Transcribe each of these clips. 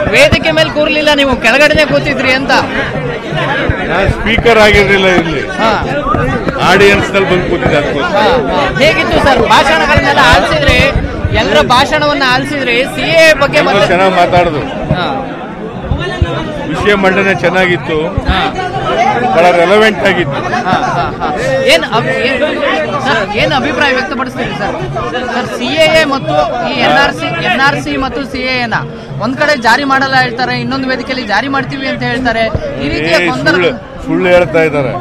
ವೇದಿಕೆ ಮೇಲೆ ಕೂರ್ಲಿಲ್ಲ ನೀವು ಕೆಳಗಡೆನೆ ಕೂತಿದ್ರಿ ಅಂತ ನಾನು ಸ್ಪೀಕರ್ ಆಗಿರ್ಲಿಲ್ಲ ಇಲ್ಲಿ ಹಾ, ಆಡಿಯನ್ಸ್ ನಲ್ಲಿ ಬಂದು ಕೂತಿದ್ದೆ ಅದಕ್ಕೋಸ್ಕರ ಹಾ, ಹಾ. ಹೇಗಿತ್ತು ಸರ್ ಭಾಷಣಗಳನ್ನೆಲ್ಲ ಆಲಿಸಿದ್ರಿ ಎಲ್ಲರ ಭಾಷಣವನ್ನ ಆಲಿಸಿದ್ರಿ ಸಿ ಎ ಬಗ್ಗೆ ಎಲ್ಲರೂ ಮತ್ತೆ ಚೆನ್ನಾಗಿ ಮಾತಾಡಿದ್ರು ಹಾ, ವಿಷಯ ಮಂಡನೆ ಚೆನ್ನಾಗಿತ್ತು ಹಾ, ಬಹಳ ರೆಲವೆಂಟ್ ಆಗಿತ್ತು ಹಾ, ಹಾ, ಹಾ. ಏನ್ ಅಭಿ- ಏನ್- ಸರ್ ಏನ್ ಅಭಿಪ್ರಾಯ ವ್ಯಕ್ತಪಡಿಸ್ತೀರಿ ಸರ್ ಸರ್ ಸಿ ಎ ಮತ್ತು ಈ N R C N R C ಮತ್ತು ಸಿ ನ ಒಂದ್ ಕಡೆ ಜಾರಿ ಮಾಡಲ್ಲ ಹೇಳ್ತಾರೆ ಇನ್ನೊಂದು ವೇದಿಕೆಯಲ್ಲಿ ಜಾರಿ ಮಾಡ್ತೀವಿ ಅಂತ ಹೇಳ್ತಾರೆ ಈ ರೀತಿಯ ಏ, ಗೊಂದಲ ಸುಳ್ಳು ಸುಳ್ಳು ಹೇಳ್ತಾ ಇದ್ದಾರೆ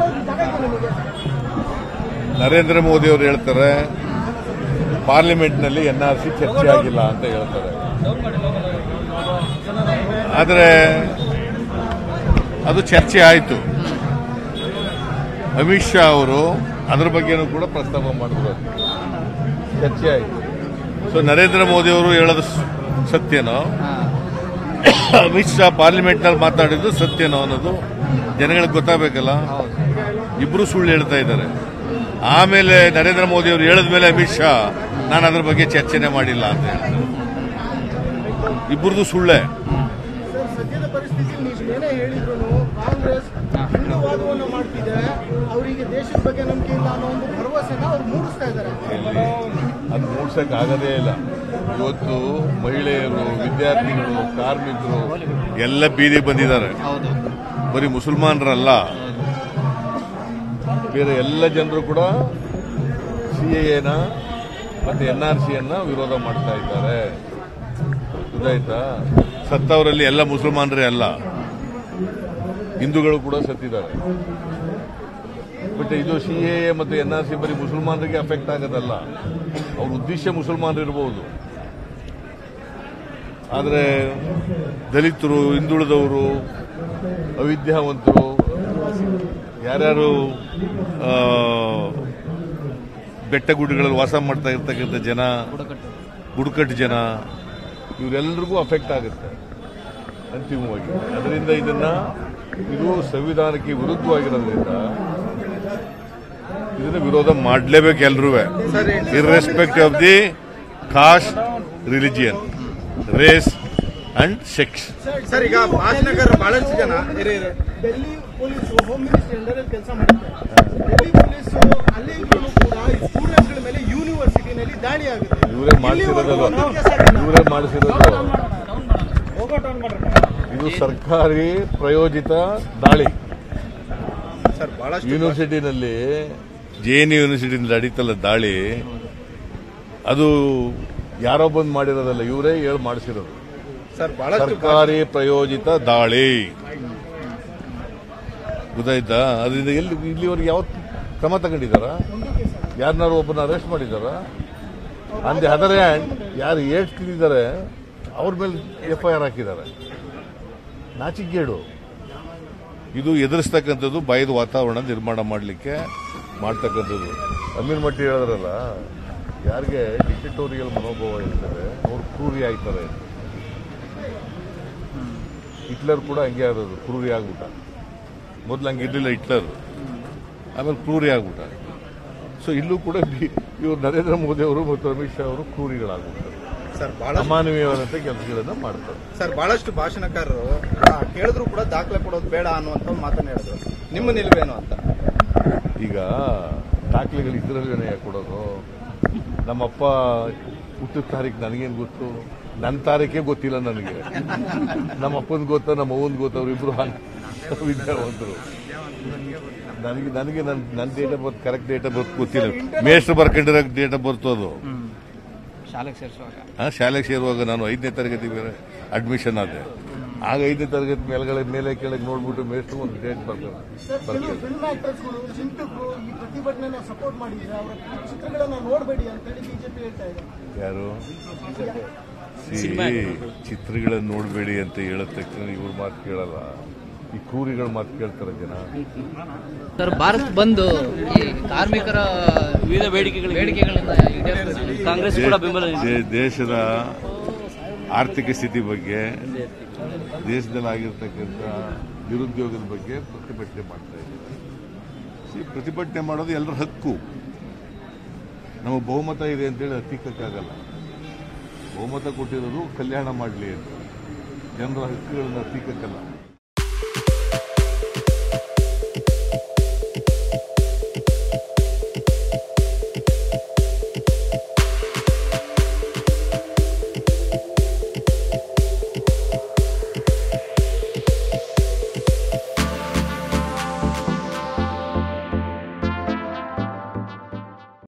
ನರೇಂದ್ರ ಮೋದಿ ಅವರು ಹೇಳ್ತಾರೆ ಪಾರ್ಲಿಮೆಂಟ್ ನಲ್ಲಿ ಎನ್ ಆರ್ ಸಿ ಚರ್ಚೆ ಆಗಿಲ್ಲ ಅಂತ ಹೇಳ್ತಾರೆ ಆದರೆ ಅದು ಚರ್ಚೆ ಆಯಿತು ಅಮಿತ್ ಶಾ ಅವರು ಅದ್ರ ಬಗ್ಗೆನೂ ಕೂಡ ಪ್ರಸ್ತಾಪ ಮಾಡಿದ್ರು ಚರ್ಚೆ ಆಯಿತು ಸೊ ನರೇಂದ್ರ ಮೋದಿ ಅವರು ಹೇಳೋದು ಸ- ಸತ್ಯನೋ ಹಾ. ಅಮಿತ್ ಶಾ ಪಾರ್ಲಿಮೆಂಟ್ ನಲ್ಲಿ ಮಾತಾಡಿದ್ದು ಸತ್ಯನೋ ಅನ್ನೋದು ಜನಗಳಿಗೆ ಗೊತ್ತಾಗಬೇಕಲ್ಲ ಇಬ್ರು ಸುಳ್ಳು ಹೇಳ್ತಾ ಇದ್ದಾರೆ ಆಮೇಲೆ ನರೇಂದ್ರ ಮೋದಿ ಅವರು ಹೇಳಿದ ಮೇಲೆ ಅಮಿತ್ ಶಾ ನಾನು ಅದ್ರ ಬಗ್ಗೆ ಚರ್ಚೆನೆ ಮಾಡಿಲ್ಲ ಅಂತ ಹೇಳ್ತಾರೆ ಇಬ್ಬರದು ಸುಳ್ಳೆ ಸರ್ ಸದ್ಯದ ಪರಿಸ್ಥಿತಿ ನೀವು ಏನೇ ಹೇಳಿದ್ರು ಕಾಂಗ್ರೆಸ್ ಹಿಂದುವಾದವನ್ನು ಮಾಡ್ತಿದೆ ಅವರಿಗೆ ದೇಶದ ಬಗ್ಗೆ ನಂಬಿಕೆ ಇಲ್ಲ ಅನ್ನೋ ಒಂದು ಭರವಸೆನ ಅವ್ರು ಮೂಡಿಸ್ತಾ ಇದ್ದಾರೆ ಎಲ್ಲಿ ಅದು ಮೂಡ್ಸಕ್ ಆಗದೇ ಇಲ್ಲ ಇವತ್ತು ಮಹಿಳೆಯರು ವಿದ್ಯಾರ್ಥಿಗಳು ಕಾರ್ಮಿಕರು ಎಲ್ಲ ಬೀದಿ ಬಂದಿದ್ದಾರೆ ಹೌದು ಬರೀ ಮುಸಲ್ಮಾನರಲ್ಲ ಬೇರೆ ಎಲ್ಲ ಜನರು ಕೂಡ ಸಿಎನ ಮತ್ತೆ ಎನ್ ಆರ್ ಸಿಯನ್ನ ವಿರೋಧ ಮಾಡ್ತಾ ಇದ್ದಾರೆ ಗೊತ್ತಾಯ್ತಾ ಸತ್ತವರಲ್ಲಿ ಎಲ್ಲ ಮುಸಲ್ಮಾನರೇ ಅಲ್ಲ ಹಿಂದೂಗಳು ಕೂಡ ಸತ್ತಿದ್ದಾರೆ ಬಟ್ ಇದು ಸಿ ಎ ಮತ್ತು ಎನ್ ಆರ್ ಸಿ ಬರೀ ಮುಸಲ್ಮಾನರಿಗೆ ಅಫೆಕ್ಟ್ ಆಗೋದಲ್ಲ ಅವ್ರ ಉದ್ದೇಶ ಮುಸಲ್ಮಾನರು ಇರಬಹುದು ಆದರೆ ದಲಿತರು ಹಿಂದುಳಿದವರು ಅವಿದ್ಯಾವಂತರು ಯಾರ್ಯಾರು ಆ, ಬೆಟ್ಟ ಗುಡ್ಡಗಳಲ್ಲಿ ವಾಸ ಮಾಡ್ತಾ ಇರ್ತಕ್ಕಂಥ ಜನ ಬುಡಕಟ್ಟು ಬುಡಕಟ್ಟು ಜನ ಇವರೆಲ್ಲರಿಗೂ ಅಫೆಕ್ಟ್ ಆಗುತ್ತೆ ಅಂತಿಮವಾಗಿ ಅದರಿಂದ ಇದನ್ನ ಇದು ಸಂವಿಧಾನಕ್ಕೆ ವಿರುದ್ಧವಾಗಿರೋದ್ರಿಂದ ಇದನ್ನ ವಿರೋಧ ಮಾಡಲೇಬೇಕು ಎಲ್ರೂ irrespect of the caste religion race and sex sir ಈಗ ಭಾಷಣಗಾರರು ಬಹಳಷ್ಟು ಜನ ಇರಿ ಇರಿ. ಡೆಲ್ಲಿ ಪೊಲೀಸು ಹೋಮ್ ಮಿನಿಸ್ಟರ್ ಅಂಡರಲ್ಲಿ ಕೆಲಸ ಮಾಡುತ್ತೆ ಡೆಲ್ಲಿ ಪೊಲೀಸು ಅಲ್ಲೇ ಇದ್ರೂ ಕೂಡ ಈ ಸ್ಟೂಡೆಂಟ್ಸ್ಗಳ ಮೇಲೆ ಯೂನಿವರ್ಸಿಟಿನಲ್ಲಿ ದಾಳಿ ಆಗುತ್ತೆ ಇವರೇ ಮಾಡಿಸಿರೋದಲ್ಲ ಇಲ್ಲಿವರೆಗೂ ಕೇಸ್ ಆಗಿಲ್ಲ. ಇವರೇ ಮಾಡಿಸಿರೋದು ಇದು ಸರ್ಕಾರಿ ಪ್ರಯೋಜಿತ ದಾಳಿ ಸರ್ ಬಹಳಷ್ಟು ಯೂನಿವರ್ಸಿಟಿನಲ್ಲಿ ಜೆ ಎನ್ ಯೂನಿವರ್ಸಿಟಿನಲ್ಲಿ ನಡೀತಲ್ಲ ದಾಳಿ ಅದು ಯಾರೋ ಬಂದು ಮಾಡಿರೋದಲ್ಲ ಇವರೇ ಹೇಳಿ ಮಾಡಿಸಿರೋದು ಸರ್ ಬಹಳಷ್ಟು ಸರ್ಕಾರಿ ಪ್ರಯೋಜಿತ ದಾಳಿ ಗೊತ್ತಾಯ್ತಾ ಅದರಿಂದ ಎಲ್ಲಿ ಇಲ್ಲಿವರೆಗೆ ಯಾವ ಕ್ರಮ ತಗೊಂಡಿದ್ದಾರ ಯಾರನ್ನಾರು ಒಬ್ಬನ ಅರೆಸ್ಟ್ ಮಾಡಿದಾರ ಆನ್ ದಿ ಅದರ್ ಹ್ಯಾಂಡ್ ಯಾರು ಏಟ್ ತಿಂದಿದ್ದಾರೆ ಅವ್ರ ಮೇಲೆ ಎಫ್ ಐ ಆರ್ ಹಾಕಿದ್ದಾರೆ ನಾಚಿಕೇಡು ಇದು ಎದುರಿಸ್ತಕ್ಕಂಥದ್ದು ಭಯದ ವಾತಾವರಣ ನಿರ್ಮಾಣ ಮಾಡಲಿಕ್ಕೆ ಮಾಡ್ತಕ್ಕಂಥದ್ದು ಅಮೀರ್ ಮಟ್ಟಿ ಹೇಳಿದ್ರಲ್ಲ ಯಾರಿಗೆ ಡಿಕ್ಟಟೋರಿಯಲ್ ಮನೋಭಾವ ಇರ್ತದೆ ಅವ್ರು ಕ್ರೂರಿ ಆಯ್ತಾರೆ ಹಿಟ್ಲರ್ ಕೂಡ ಹಂಗೆ ಆದದ್ದು ಕ್ರೂರಿ ಆಗ್ಬಿಟ್ಟ ಮೊದಲು ಹಂಗೆ ಇರಲಿಲ್ಲ ಹಿಟ್ಲರ್ ಆಮೇಲೆ ಕ್ರೂರಿ ಆಗ್ಬಿಟ್ಟ ಸೊ ಇಲ್ಲೂ ಕೂಡ ಬಿ- ಇವರು ನರೇಂದ್ರ ಮೋದಿ ಅವರು ಮತ್ತು ಅಮಿತ್ ಶಾ ಅವರು ಕ್ರೂರಿಗಳಾಗ್ಬಿಡ್ತಾರೆ ಸರ್ ಬಹಳಷ್ಟು ಅಮಾನವೀಯವಾದಂಥ ಕೆಲಸಗಳನ್ನ ಮಾಡ್ತಾರೆ ಸರ್ ಬಹಳಷ್ಟು ಭಾಷಣಕಾರರು ಆ, ಕೇಳಿದ್ರು ಕೂಡ ದಾಖಲೆ ಕೊಡೋದು ಬೇಡ ಅನ್ನುವಂತ ಒಂದು ಮಾತನ್ನ ಹೇಳಿದ್ರು ನಿಮ್ಮ ನಿಲುವೇನು ಅಂತ ಈಗ ದಾಖಲೆಗಳು ಇದ್ರಲ್ಲೇನೆ ಯಾಕೆ ಕೊಡೋದು ನಮ್ಮಪ್ಪ ಹುಟ್ಟಿದ ತಾರೀಕು ನನಗೇನು ಗೊತ್ತು ನನ್ನ ತಾರೀಕೇ ಗೊತ್ತಿಲ್ಲ ನನಗೆ ನಮ್ಮ ಅಪ್ಪನ ಗೊತ್ತ ನಮ್ಮ ಅವ್ವನ್ ಗೊತ್ತ ಅವರಿಬ್ರು ವಿದ್ಯಾವಂತರು ನನಗೆ ನನಗೆ ನನ್ನ ನನ್ನ date of birth correct date of birth ಗೊತ್ತಿಲ್ಲ ಮೇಷ್ಟ್ರು ಬರ್ಕೊಂಡಿರೋ ಡೇಟ್ ಆಫ್ ಬರ್ತ್ ಅದು ಶಾಲೆಗೆ ಸೇರಿಸುವಾಗ ಆ, ಶಾಲೆಗೆ ಸೇರುವಾಗ ನಾನು ಐದನೇ ತರಗತಿ ಬೇರೆ ಅಡ್ಮಿಷನ್ ಆದೆ ಆಗ ಐದನೇ ತರಗತಿ ಮೇಲ್ಗಡೆ ಮೇಲೆ ಕೆಳಗೆ ನೋಡ್ಬಿಟ್ಟು ಮೇಷ್ಟ್ರು ಒಂದು ಡೇಟ್ ಬರ್ತದೆ ಸರ್ ಕೆಲವು ಬರ್ತದೆ ಫಿಲ್ಮ್ ಆಕ್ಟರ್ಸ್ಗಳು ಚಿಂತಕರು ಈ ಪ್ರತಿಭಟನೆನ ಸಪೋರ್ಟ್ ಮಾಡಿದ್ರೆ ಅವರ ಚಿತ್ರಗಳನ್ನ ನೋಡಬೇಡಿ ಅಂತೇಳಿ ಬಿಜೆಪಿ ಹೇಳ್ತಾ ಇದೆ ಯಾರು ಸಿ ಚಿತ್ರಗಳನ್ನು ನೋಡಬೇಡಿ ಅಂತ ಹೇಳಿದ ತಕ್ಷಣ ಇವ್ರ ಮಾತು ಕೇಳಲ್ಲ ಈ ಕೂರಿಗಳ ಮಾತು ಕೇಳ್ತಾರೆ ಜನ ಸರ್ ಭಾರತ್ ಬಂದು ಈ ಕಾರ್ಮಿಕರ ವಿವಿಧ ಬೇಡಿಕೆಗಳು ಬೇಡಿಕೆಗಳನ್ನ ಈಡೇರಿಸಲು ಕಾಂಗ್ರೆಸ್ ಕೂಡ ಬೆಂಬಲ ದೇ- ದೇಶದ ಆರ್ಥಿಕ ಸ್ಥಿತಿ ಬಗ್ಗೆ ದೇಶದಲ್ಲಿ ಆಗಿರ್ತಕ್ಕಂಥ ನಿರುದ್ಯೋಗದ ಬಗ್ಗೆ ಪ್ರತಿಭಟನೆ ಮಾಡ್ತಾ ಇದ್ದಾರೆ See, ಪ್ರತಿಭಟನೆ ಮಾಡೋದು ಎಲ್ಲರ ಹಕ್ಕು ನಮ್ಮ ಬಹುಮತ ಇದೆ ಅಂತೇಳಿ ಹತ್ತಿಕ್ಕಾಗಲ್ಲ ಬಹುಮತ ಕೊಟ್ಟಿರೋದು ಕಲ್ಯಾಣ ಮಾಡಲಿ ಅಂತ ಜನರ ಹಕ್ಕುಗಳನ್ನ ತೀಕಕ್ಕಲ್ಲ